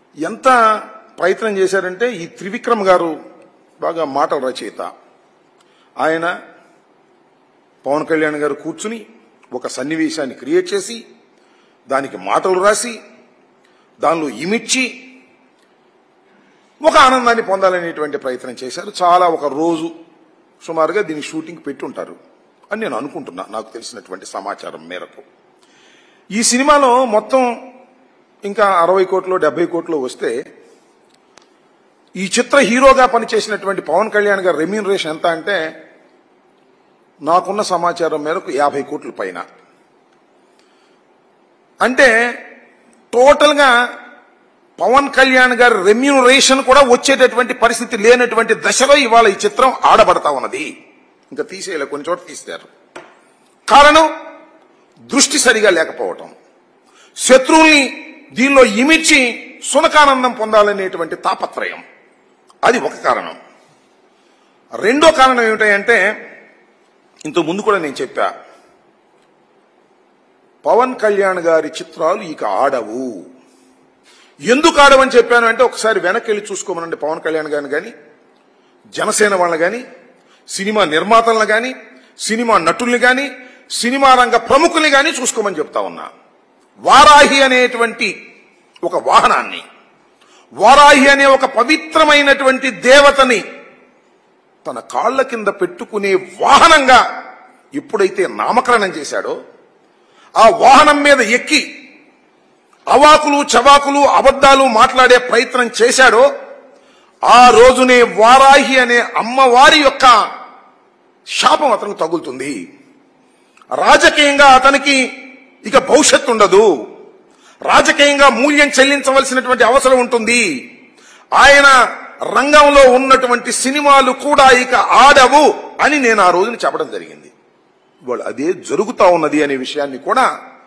ఎంత ప్రయత్నం చేశారంటే ఈ త్రివిక్రమ్ గారు బాగా మాటల రచయిత ఆయన పవన్ కళ్యాణ్ గారు కూర్చుని ఒక సన్నివేశాన్ని క్రియేట్ చేసి దానికి మాటలు రాసి దానిలో ఇమిడ్చి ఒక ఆనందాన్ని పొందాలనేటువంటి ప్రయత్నం చేశారు చాలా ఒక రోజు సుమారుగా దీని షూటింగ్ పెట్టి ఉంటారు అని నేను అనుకుంటున్నా నాకు తెలిసినటువంటి సమాచారం మేరకు ఈ సినిమాలో మొత్తం ఇంకా అరవై కోట్లు డెబ్బై కోట్లు వస్తే ఈ చిత్ర హీరోగా పనిచేసినటువంటి పవన్ కళ్యాణ్ గారి రెమ్యూనరేషన్ ఎంత అంటే నాకున్న సమాచారం మేరకు యాభై కోట్ల పైన అంటే టోటల్ గా పవన్ కళ్యాణ్ గారి రెమ్యూనరేషన్ కూడా వచ్చేటటువంటి పరిస్థితి లేనటువంటి దశలో ఇవాళ ఈ చిత్రం ఆడబడతా ఉన్నది ఇంకా తీసేయలే కొన్ని చోట్ల తీశారు కారణం దృష్టి సరిగా లేకపోవటం శత్రువుల్ని దీనిలో ఇమిడ్చి సునకానందం పొందాలనేటువంటి తాపత్రయం అది ఒక కారణం రెండో కారణం ఏమిటంటే ఇంతకు ముందు కూడా నేను చెప్పా పవన్ కళ్యాణ్ గారి చిత్రాలు ఇక ఆడవు ఎందుకు ఆడవని చెప్పాను అంటే ఒకసారి వెనక్కి వెళ్ళి చూసుకోమనండి పవన్ కళ్యాణ్ గారిని కానీ జనసేన వాళ్ళని కానీ సినిమా నిర్మాతలను కానీ సినిమా నటుల్ని కానీ సినిమా రంగ ప్రముఖుల్ని కానీ చూసుకోమని చెప్తా ఉన్నా వారాహి అనేటువంటి ఒక వాహనాన్ని వారాహి అనే ఒక పవిత్రమైనటువంటి దేవతని తన కాళ్ల కింద పెట్టుకునే వాహనంగా ఎప్పుడైతే నామకరణం చేశాడో ఆ వాహనం మీద ఎక్కి అవాకులు చవాకులు అబద్ధాలు మాట్లాడే ప్రయత్నం చేశాడో ఆ రోజునే వారాహి అనే అమ్మవారి యొక్క శాపం అతనికి తగులుతుంది రాజకీయంగా అతనికి ఇక భవిష్యత్తు ఉండదు రాజకీయంగా మూల్యం చెల్లించవలసినటువంటి అవసరం ఉంటుంది ఆయన రంగంలో ఉన్నటువంటి సినిమాలు కూడా ఇక ఆడవు అని నేను ఆ రోజున చెప్పడం జరిగింది ఇవాళ అదే జరుగుతా ఉన్నది అనే విషయాన్ని కూడా